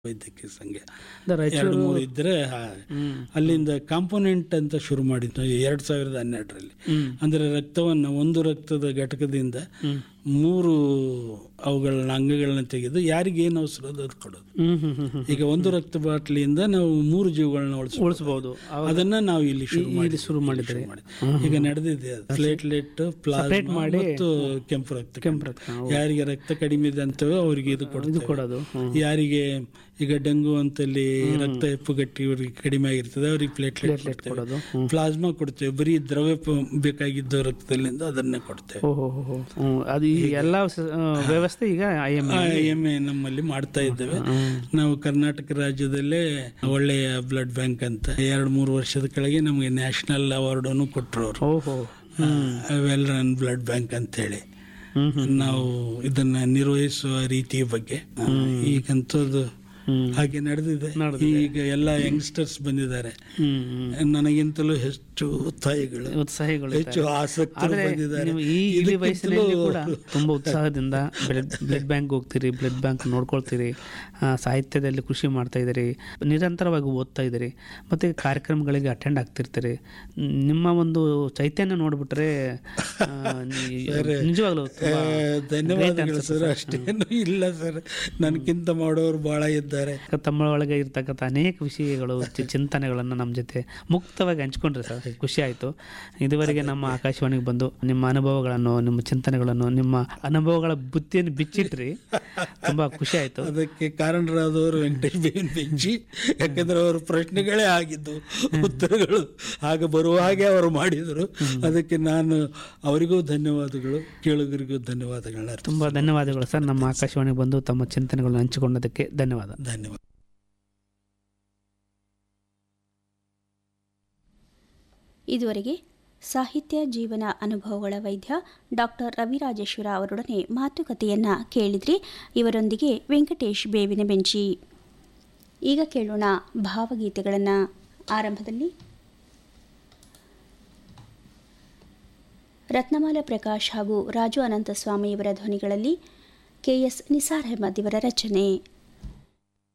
ವೈದ್ಯಕೀಯ ಸಂಘ ದ ರಾಯಚೂರು- ಎರಡು ಮೂರು ಇದ್ರೆ ಹಾ. ಹ್ಮ್. ಅಲ್ಲಿಂದ ಕಾಂಪೋನೆಂಟ್ ಅಂತ ಶುರು ಮಾಡಿದ್ದು ಎರಡ್ ಸಾವಿರದ ಹನ್ನೆರಡರಲ್ಲಿ ಹ್ಮ್. ಅಂದ್ರೆ ರಕ್ತವನ್ನು ಒಂದು ರಕ್ತದ ಘಟಕದಿಂದ ಹ್ಮ್. ಮೂರು ಅವುಗಳನ್ನ ಅಂಗಗಳನ್ನ ತೆಗೆದು ಯಾರಿಗೆ ಏನು ಅವಸರ ಅದು ಅದು ಕೊಡೋದು ಹ್ಮ್ ಹ್ಮ್ ಹ್ಮ್ ಹ್ಮ್. ಈಗ ಒಂದು ರಕ್ತ ಬಾಟ್ಲಿಯಿಂದ ನಾವು ಮೂರು ಜೀವಗಳನ್ನ ಉಳಿಸ್ಬೋದು ಉಳಿಸ್ಬೋದು ಅವಾಗ ಅದನ್ನ ನಾವು ಇಲ್ಲಿ ಶುರು ಇಲ್ಲಿ ಮಾಡಿ ಶುರು ಮಾಡಿದ್ರಿ. ಈಗ ನಡೆದಿದೆ ಪ್ಲೇಟ್ಲೆಟ್ ಪ್ಲಾಸ್ಮಾ ಮಾಡಿ, ಮತ್ತು ಕೆಂಪು ರಕ್ತ ಕೆಂಪು ರಕ್ತ, ಹೌದು. ಯಾರಿಗೆ ರಕ್ತ ಕಡಿಮೆ ಇದೆ ಅಂತವೋ ಅವರಿಗೆ ಇದು ಇದು ಕೊಡ್ತೇವೆ ಕೊಡೋದು ಹ್ಮ್. ಯಾರಿಗೆ ಈಗ ಡೆಂಗು ಅಂತಲ್ಲಿ ರಕ್ತ ಹೆಪ್ಪುಗಟ್ಟಿ ಇವರಿಗೆ ಕಡಿಮೆ ಆಗಿರ್ತದೆ ಅವ್ರಿಗೆ ಪ್ಲೇಟ್ಲೆಟ್ ಪ್ಲೇಟ್ಲೆಟ್ ಕೊಡೋದು ಹ್ಮ್. ಪ್ಲಾಸ್ಮಾ ಕೊಡ್ತೇವೆ ಬರೀ ದ್ರವ್ಯ ಪ- ಬೇಕಾಗಿದ್ದ ರಕ್ತದಲ್ಲಿಂದ ಅದನ್ನೇ ಕೊಡ್ತೇವೆ ಓಹೋ ಹೋ, ಹೋ. ಹ್ಮ್. ಅದು ಈ ಎಲ್ಲ ಸ- ಆ, ವ್ಯವಸ್ಥೆ ಈಗ ಐ ಎಮ್ ಎಮ್ ಎ ನಮ್ಮಲ್ಲಿ ಮಾಡ್ತಾ ಇದ್ದೇವೆ ನಾವು ಕರ್ನಾಟಕ ರಾಜ್ಯದಲ್ಲೇ ಒಳ್ಳೆಯ ಬ್ಲಡ್ ಬ್ಯಾಂಕ್ ಅಂತ ಎರಡು ಮೂರು ವರ್ಷದ ಕೆಳಗೆ ನಮಗೆ ನ್ಯಾಷನಲ್ ಅವಾರ್ಡನ್ನು ಕೊಟ್ಟರು ಅವರು ಓಹೋ ವೆಲ್ ರನ್ ಬ್ಲಡ್ ಬ್ಯಾಂಕ್ ಅಂತೇಳಿ ಹ್ಮ್ ಹ್ಮ್ ನಾವು ಇದನ್ನ ನಿರ್ವಹಿಸುವ ರೀತಿಯ ಬಗ್ಗೆ ಈಗಂತೂ ಅದು ಹ್ಮ್. ಹಾಗೆ ನಡೆದಿದೆ ಈಗ ಎಲ್ಲ ಯಂಗ್ಸ್ಟರ್ಸ್ ಬಂದಿದ್ದಾರೆ ಹ್ಮ್ ಹ್ಮ್. ನನಗಿಂತಲೂ ಹೆಚ್ಚು ತಾಯಿಗಳು ಉತ್ಸಾಹಿಗಳು ಹೆಚ್ಚು ಆಸಕ್ತರು ಆದ್ರೆ ಬಂದಿದ್ದಾರೆ ನೀವು ಈ ಇಳಿ ವಯಸ್ಸಿನಲ್ಲಿ ಕೂಡ ತುಂಬಾ ಉತ್ಸಾಹದಿಂದ ಬ್ಲಡ್ ಬ್ಲಡ್ ಬ್ಯಾಂಕ್ ಹೋಗ್ತೀರಿ ಬ್ಲಡ್ ಬ್ಯಾಂಕ್ ನೋಡ್ಕೊಳ್ತೀರಿ ಆ, ಸಾಹಿತ್ಯದಲ್ಲಿ ಕೃಷಿ ಮಾಡ್ತಾ ಇದ್ದೀರಿ ನಿರಂತರವಾಗಿ ಓದ್ತಾ ಇದ್ದೀರಿ ಮತ್ತೆ ಕಾರ್ಯಕ್ರಮಗಳಿಗೆ ಅಟೆಂಡ್ ಆಗ್ತಿರ್ತೀರಿ ನಿಮ್ಮ ಒಂದು ಚೈತನ್ಯ ನೋಡ್ಬಿಟ್ರೆ ಆ, ನಿ- ನಿಜವಾಗ್ಲೂ ತುಂಬಾ ಆ, ಧನ್ಯವಾದಗಳು ಸರ್ ಅಷ್ಟೇನು ಇಲ್ಲ ಸರ್ ನನಗಿಂತ ಮಾಡೋರು ಬಹಳ ಇದ್ದಾರೆ ತಮ್ಮ ಒಳಗೆ ಇರ್ತಕ್ಕಂಥ ಅನೇಕ ವಿಷಯಗಳು ಚಿ- ಚಿಂತನೆಗಳನ್ನು ನಮ್ಮ ಜೊತೆ ಮುಕ್ತವಾಗಿ ಹಂಚ್ಕೊಂಡ್ರೆ ಸರ್ ಖುಷಿ ಆಯಿತು ಇದುವರೆಗೆ ನಮ್ಮ ಆಕಾಶವಾಣಿಗೆ ಬಂದು ನಿಮ್ಮ ಅನುಭವಗಳನ್ನು ನಿಮ್ಮ ಚಿಂತನೆಗಳನ್ನು ನಿಮ್ಮ ಅನುಭವಗಳ ಬುತ್ತಿಯನ್ನು ಬಿಚ್ಚಿಟ್ರಿ ತುಂಬ ಖುಷಿ ಆಯಿತು ಅದಕ್ಕೆ ಕಾರಣರಾದವರು ವೆಂಕಟೇಶ್ ಬೇವಿನ ಬೆಂಚಿ ಯಾಕಂದ್ರೆ ಅವರ ಪ್ರಶ್ನೆಗಳೇ ಆಗಿದ್ದು ಉತ್ತರಗಳು ಹಾಗೆ ಬರುವ ಹಾಗೆ ಅವರು ಮಾಡಿದರು ಅದಕ್ಕೆ ನಾನು ಅವರಿಗೂ ಧನ್ಯವಾದಗಳು ಕೇಳುಗರಿಗೂ ಧನ್ಯವಾದಗಳನ್ನ ಅರ್ಪಿಸ್ತೀನಿ. ತುಂಬ ಧನ್ಯವಾದಗಳು ಸರ್ ನಮ್ಮ ಆಕಾಶವಾಣಿಗೆ ಬಂದು ತಮ್ಮ ಚಿಂತನೆಗಳನ್ನು ಹಂಚಿಕೊಂಡದಕ್ಕೆ ಧನ್ಯವಾದ ಧನ್ಯವಾದ ಇದುವರೆಗೆ ಸಾಹಿತ್ಯ ಜೀವನ ಅನುಭವಗಳ ವೈದ್ಯ ಡಾಕ್ಟರ್ ರವಿರಾಜೇಶ್ವರ ಅವರೊಡನೆ ಮಾತುಕತೆಯನ್ನ ಕೇಳಿದ್ರಿ ಇವರೊಂದಿಗೆ ವೆಂಕಟೇಶ್ ಬೇವಿನ ಬೆಂಚಿ ಈಗ ಕೇಳೋಣ ಭಾವಗೀತೆಗಳನ್ನು ಆರಂಭದಲ್ಲಿ ರತ್ನಮಾಲ ಪ್ರಕಾಶ್ ಹಾಗೂ ರಾಜು ಅನಂತಸ್ವಾಮಿ ಇವರ ಧ್ವನಿಗಳಲ್ಲಿ ಕೆಎಸ್ ನಿಸಾರ್ ಅಹಮದ್ ಇವರ ರಚನೆ